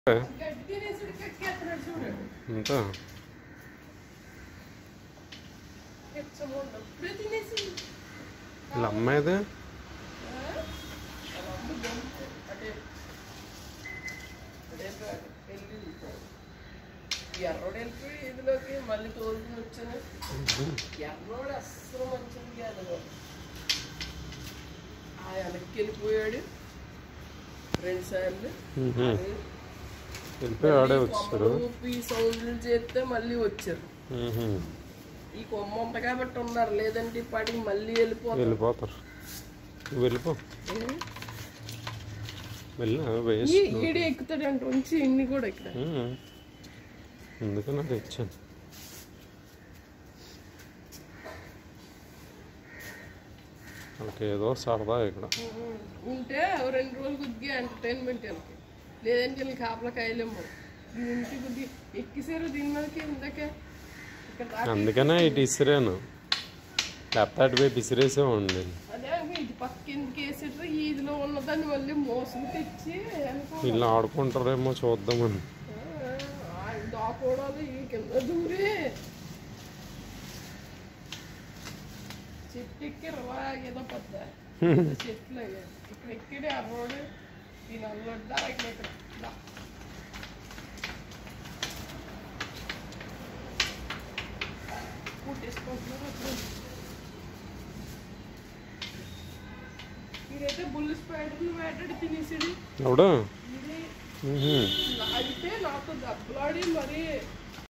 గడ్డి తినేసి కక్కేస్తున్నాడు చూడు ఇంకా ఎచ్చమోండు ఇప్పుడే తినేసి వీళ్ళ అమ్మాయిదే ఎర్రోడు వెళ్ళిపోయి ఇదిలోకి మళ్ళీ తోలుకుని వచ్చాను ఎర్రోడు అస్సలు మంచిది కాదు ఆ వెనక్కి వెళ్ళిపోయాడు రెండు సార్లు మ్మ్. వెళ్ళిపోయి ఆడే మళ్ళీ వచ్చారు కొమ్మలు ఊపి సౌండ్లు చేస్తే మళ్ళీ వచ్చారు మ్మ్. ఈ కొమ్మ ఉంది కాబట్టి ఉన్నారు లేదంటే ఈ పాటికి మళ్ళీ వెళ్ళిపోతారు వెళ్ళిపోతారు నువ్వు వెళ్ళిపో వెళ్ళా ఈ వేస్ట్ ఈడి ఎక్కుతాడు అంటే ఉంచి ఇన్ని కూడా ఇక్కడ మ్మ్. అందుకని అది ఇచ్చాను వాళ్ళకి ఏదో సరదా ఇక్కడ ఉంటే ఓ రెండు రోజులు కొద్దిగా ఎంటర్టైన్మెంట్ వీళ్ళకి లేదంటే వీళ్ళకి కాపలా కాయలేము దీనికి కొద్ది ఎక్కిసారు దీని మీదకి ఇందాక ఇక్కడ దాకా అందుకనే ఇటు ఇసిరాను లేకపోతే అటు పోయి పిసిరేసేవాడిని అదే ఇది పక్క ఎందుకు వేసేట్రు ఇదిలో ఉన్నదాన్ని మళ్ళీ మోసులు తెచ్చి వెనక వీళ్ళు ఆడుకుంటారేమో చూద్దామని దాకోడాలు ఈ కింద దూరి చెట్టు ఎక్కి ఏదో పెద్ద చెట్లు అయ్యాయి ఇక్కడ ఎక్కడే ఆ రోడ్డు ఈ నల్లొడ్డ ఇక్కడ ఇక్కడ దా. పుట్టేసుకుంటున్నారు అప్పుడు ఇదైతే బుల్ స్పైడర్లు వేటాడి తినేసాడు ఎవడు ఇది మ్మ్. అయితే నాతో దెబ్బలాడి మరి